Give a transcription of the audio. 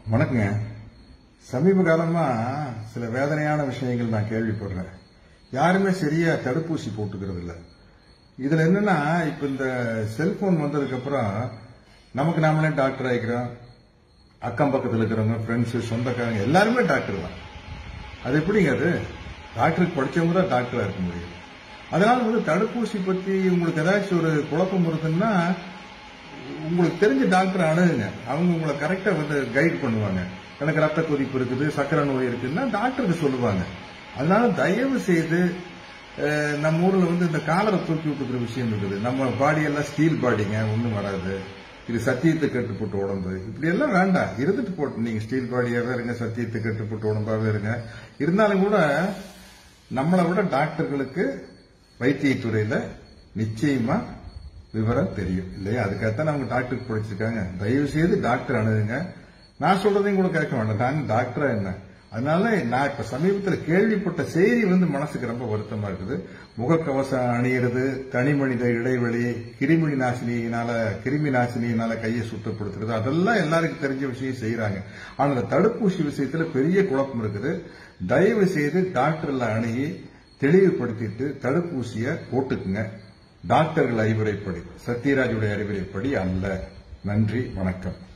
வணக்கங்க சமீப காலமா சில வேதனையான விஷயங்கள் நான் கேள்விப்படுறேன் யாருமே சரியா தடுப்பூசி போட்டுக்கிறது இல்ல இதுல என்னன்னா இப்ப இந்த செல்போன் வந்ததுக்கு அப்புறம் நமக்கு நாமளே டாக்டர் ஆயிக்கிறோம் அக்கம் பக்கத்துல இருக்கிறவங்க ஃப்ரெண்ட்ஸ் சொந்தக்காரங்க எல்லாருமே டாக்டர் தான் அது எப்படிங்க அது டாக்டருக்கு படிச்சவங்க தான் டாக்டரா இருக்க முடியும் அதனால வந்து தடுப்பூசி பத்தி உங்களுக்கு ஏதாச்சும் ஒரு குழப்பம் இருக்குன்னா உங்களுக்கு தெரிஞ்ச டாக்டர் அணுகுங்க அவங்க உங்களை கரெக்டா வந்து கைட் பண்ணுவாங்க எனக்கு ரத்த கொதிப்பு இருக்குது சக்கரை நோய் இருக்குன்னா டாக்டருக்கு சொல்லுவாங்க அதனால தயவு செய்து அஹ், நம்ம ஊர்ல வந்து இந்த காலரை தூக்கி விட்டுக்கிற விஷயம் இருக்குது நம்ம பாடி எல்லாம் ஸ்டீல் பாடிங்க ஒண்ணும் வராது இது சத்தியத்தை கட்டுப்பட்டு உடம்பு இப்படி எல்லாம் வேண்டாம் இருந்துட்டு போட்டு நீங்க ஸ்டீல் பாடியாவே இருங்க சத்தியத்தை கட்டுப்பட்டு உடம்பாவே இருங்க இருந்தாலும் கூட நம்மளை விட டாக்டர்களுக்கு வைத்தியத்துறையில நிச்சயமா விவரம் தெரியும் இல்லையா அதுக்காகத்தான் அவங்க டாக்டருக்கு படிச்சிருக்காங்க தயவு செய்து டாக்டர் அணுகுங்க நான் சொல்றதையும் கூட கேட்க வேண்டாம் நான் டாக்டரா என்ன அதனால நான் இப்ப சமீபத்தில் கேள்விப்பட்ட செய்தி வந்து மனசுக்கு ரொம்ப வருத்தமா இருக்குது முகக்கவசம் அணியிறது தனி மனித இடைவெளி கிருமி நாசினியினால கிருமி நாசினியினால கையை சுத்தப்படுத்துறது அதெல்லாம் எல்லாருக்கும் தெரிஞ்ச விஷயம் செய்யறாங்க ஆனா இந்த தடுப்பூசி விஷயத்துல பெரிய குழப்பம் இருக்குது தயவு செய்து டாக்டர்ல அணுகி தெளிவுபடுத்திட்டு தடுப்பூசியை போட்டுக்குங்க டாக்டர்கள் அறிவுரைப்படி சத்யராஜுடைய அறிவுரைப்படி அல்ல நன்றி வணக்கம்